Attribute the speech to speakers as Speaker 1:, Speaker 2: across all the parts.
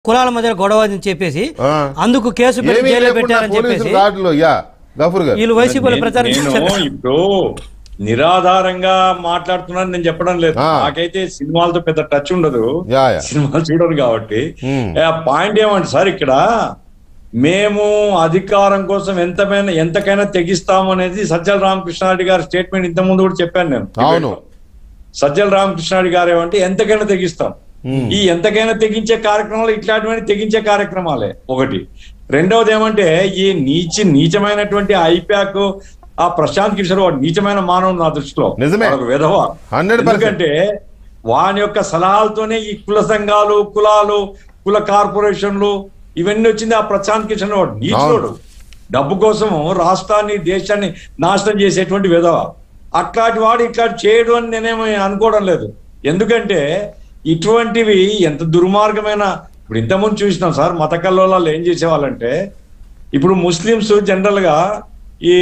Speaker 1: కులాల మధ్య గొడవ అని చెప్పేసి
Speaker 2: ఆ.
Speaker 1: అందుకు కేసు పెట్టి
Speaker 2: ఏమీ
Speaker 1: జైల్లో
Speaker 2: లేకుండా
Speaker 1: పెట్టారని
Speaker 2: పోలీసులు
Speaker 1: చెప్పేసి
Speaker 2: గార్డులు యా గఫూర్ గారు
Speaker 1: వీళ్ళు వైసీపీలో
Speaker 3: నేను-
Speaker 1: ప్రచారం
Speaker 3: నేను
Speaker 1: చేశారు
Speaker 3: ఇప్పుడు నిరాధారంగా మాట్లాడుతున్నాను నేను చెప్పడం లేదు
Speaker 2: ఆ.
Speaker 3: నాకైతే సినిమాలతో పెద్ద టచ్ ఉండదు
Speaker 2: యా, యా.
Speaker 3: సినిమాలు చూడరు కాబట్టి
Speaker 2: Hmm.
Speaker 3: పాయింట్ ఏమంటే సార్ ఇక్కడ మేము అధికారం కోసం ఎంతమైనా ఎంతకైనా తెగిస్తాము అనేది సజ్జల రామకృష్ణారెడ్డి గారి స్టేట్మెంట్ ఇంత ముందు కూడా చెప్పాను నేను
Speaker 2: అవును.
Speaker 3: సజ్జల రామకృష్ణారెడ్డి గారు ఏమంటే ఎంతకైనా తెగిస్తాం
Speaker 2: Hmm.
Speaker 3: ఈ ఎంతకైనా తెగించే కార్యక్రమాలు ఇట్లాంటివన్నీ తెగించే కార్యక్రమాలే ఒకటి రెండవది ఏమంటే ఈ నీచ నీచమైనటువంటి ఐప్యాక్ ఆ ప్రశాంత్ కిషోర్ వాడు నీచమైన మానవుడు నా దృష్టిలో
Speaker 2: నిజమే.
Speaker 3: వాడు ఒక విధవ
Speaker 2: 100%.
Speaker 3: ఎందుకంటే వాని యొక్క సలహాలతోనే ఈ కుల సంఘాలు కులాలు కుల కార్పొరేషన్లు ఇవన్నీ వచ్చింది ఆ ప్రశాంత్ కిషన్ వాడు నీచుడు డబ్బు కోసం రాష్ట్రాన్ని దేశాన్ని నాశనం చేసేటువంటి విధవ అట్లాంటి వాడు ఇట్లాంటి చేయడం అని నేనేమి అనుకోవడం లేదు ఎందుకంటే ఇటువంటివి ఎంత దుర్మార్గమైన ఇప్పుడు ఇంతకుముందు చూసినాం సార్ మత కల్లోలాలు ఏం చేసేవాళ్ళంటే ఇప్పుడు ముస్లిమ్స్ జనరల్ గా ఈ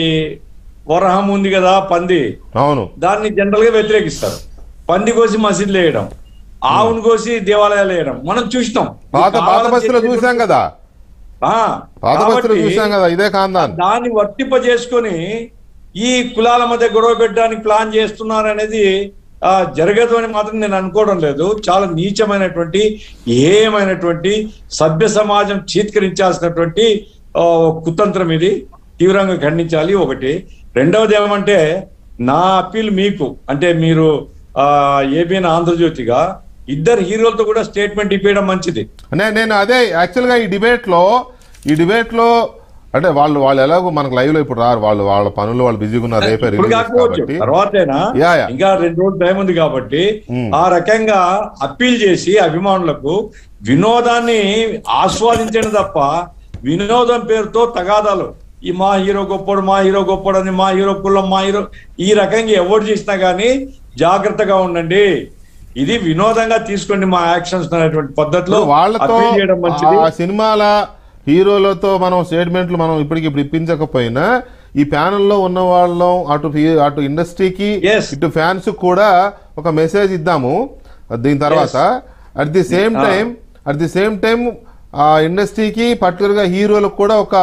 Speaker 3: వరహం ఉంది కదా పంది
Speaker 2: అవును
Speaker 3: దాన్ని జనరల్ గా వ్యతిరేకిస్తారు పంది కోసి మసీదులు వేయడం ఆవును కోసి దేవాలయాలు వేయడం మనం చూసినాం
Speaker 2: పాత పాత బస్సులో చూసాం కదా
Speaker 3: ఆ,
Speaker 2: పాత బస్సులో
Speaker 3: కాబట్టి
Speaker 2: చూసాం కదా ఇదే కాందాన్
Speaker 3: దాన్ని వర్తింప చేసుకొని ఈ కులాల మధ్య గొడవ పెట్టడానికి ప్లాన్ చేస్తున్నారు అనేది ఆ, జరగదు అని మాత్రం నేను అనుకోవడం లేదు చాలా నీచమైనటువంటి ఏమైనటువంటి సభ్య సమాజం చీత్కరించాల్సినటువంటి ఆ, కుతంత్రం ఇది తీవ్రంగా ఖండించాలి ఒకటి రెండవది ఏమంటే నా అప్పీల్ మీకు అంటే మీరు ఆ ఏబిఎన్ ఆంధ్రజ్యోతిగా ఇద్దరు హీరోలతో కూడా స్టేట్మెంట్ ఇప్పించడం మంచిది
Speaker 2: నే- నేను అదే యాక్చువల్గా ఈ డిబేట్ లో ఈ డిబేట్ లో అంటే వాళ్ళు వాళ్ళు ఎలాగో మనకు లైవ్ లో ఇప్పుడు రారు వాళ్ళు వాళ్ళ పనులు వాళ్ళు బిజీగా ఉన్నారు రేపే
Speaker 3: ఇప్పుడు
Speaker 2: రిలీజ్
Speaker 3: కాకపోవచ్చు
Speaker 2: కాబట్టి
Speaker 3: తర్వాతైనా
Speaker 2: యా, యా.
Speaker 3: ఇంకా రెండు రోజులు టైం ఉంది కాబట్టి
Speaker 2: మ్మ్.
Speaker 3: ఆ రకంగా అప్పీల్ చేసి అభిమానులకు వినోదాన్ని ఆస్వాదించడం తప్ప వినోదం పేరుతో తగాదాలు ఈ మా హీరో గొప్పోడు మా హీరో గొప్పోడు అని మా హీరో కులం మా హీరో ఈ రకంగా ఎవరు చేసినా గానీ జాగ్రత్తగా ఉండండి ఇది వినోదంగా తీసుకోండి మా యాక్షన్స్ అనేటువంటి పద్ధతిలో
Speaker 2: ఇప్పుడు వాళ్ళతో
Speaker 3: appeal చేయడం మంచిది
Speaker 2: ఆ సినిమాల హీరోలతో మనం స్టేట్మెంట్లు మనం ఇప్పటికి ఇప్పుడు ఇప్పించకపోయినా ఈ ప్యానెల్లో ఉన్న వాళ్ళం అటు ఫీ- అటు ఇండస్ట్రీకి
Speaker 3: Yes.
Speaker 2: ఇటు ఫ్యాన్స్ కూడా ఒక మెసేజ్ ఇద్దాము దీని తర్వాత at the same
Speaker 3: Ah.
Speaker 2: Time at the same time ఆ ఇండస్ట్రీకి పర్టికులర్గా హీరోలకు కూడా ఒక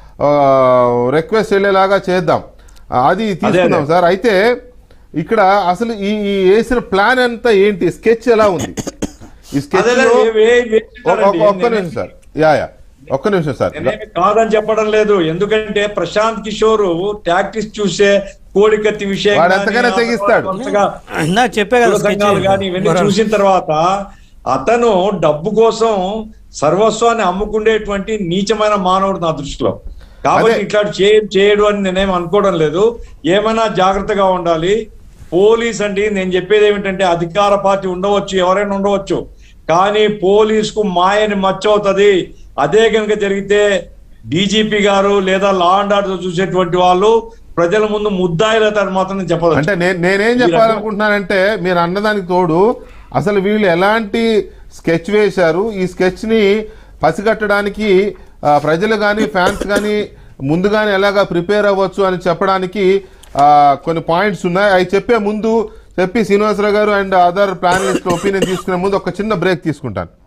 Speaker 2: రిక్వెస్ట్ వెళ్ళేలాగా చేద్దాం ఆ, అది తీసుకుందాం సార్ అయితే ఇక్కడ అసలు ఈ ఈ వేసిన ప్లాన్ అంతా ఏంటి స్కెచ్ ఎలా ఉంది ఈ స్కెచ్
Speaker 3: అదే
Speaker 2: లో
Speaker 3: వే- వే- వే-
Speaker 2: ఒక్క- ఒక్క- ఒక్క నిమిషం సార్ యా యా ఒక్క నిమిషం సార్
Speaker 3: నేనేమి కాదని చెప్పడం లేదు ఎందుకంటే ప్రశాంత్ కిషోర్ టాక్టిక్స్ చూసే కోడికత్తి విషయం
Speaker 2: వాడు
Speaker 3: గానీ,
Speaker 2: ఎంతకైనా
Speaker 3: ఆ
Speaker 2: తెగిస్తాడు.
Speaker 3: వరుసగా
Speaker 1: ఇందాక చెప్పే కదా
Speaker 3: కుల సంఘాలు
Speaker 1: sketch.
Speaker 3: కానీ ఇవన్నీ
Speaker 1: వరం.
Speaker 3: చూసిన తర్వాత అతను డబ్బు కోసం సర్వస్వాన్ని అమ్ముకునేటువంటి నీచమైన మానవుడు నా దృష్టిలో కాబట్టి
Speaker 2: అదే.
Speaker 3: ఇట్లాంటి చే చేయడు అని నేనేం అనుకోవడం లేదు ఏమైనా జాగ్రత్తగా ఉండాలి పోలీస్ అండి నేను చెప్పేది ఏమిటంటే అధికార పార్టీ ఉండవచ్చు ఎవరైనా ఉండవచ్చు కానీ పోలీస్ కు మాయని మచ్చవుతుంది అదే కనుక జరిగితే డీజీపీ గారు లేదా లా అండ్ ఆర్డర్ చూసేటువంటి వాళ్ళు ప్రజల ముందు ముద్దాయిలవుతారు మాత్రం నేను చెప్పదు
Speaker 2: అంటే నేను నేనేం చెప్పాలనుకుంటున్నానంటే మీరు అన్నదానికి తోడు అసలు వీళ్ళు ఎలాంటి స్కెచ్ వేశారు ఈ స్కెచ్ ని పసిగట్టడానికి ఆ, ప్రజలు కానీ ఫ్యాన్స్ కానీ ముందుగానే ఎలాగా ప్రిపేర్ అవ్వచ్చు అని చెప్పడానికి ఆ, కొన్ని పాయింట్స్ ఉన్నాయి అవి చెప్పే ముందు చెప్పి శ్రీనివాసరావు గారు అండ్ అదర్ ప్లానలిస్ట్ ఒపీనియన్ తీసుకునే ముందు ఒక చిన్న బ్రేక్ తీసుకుంటాను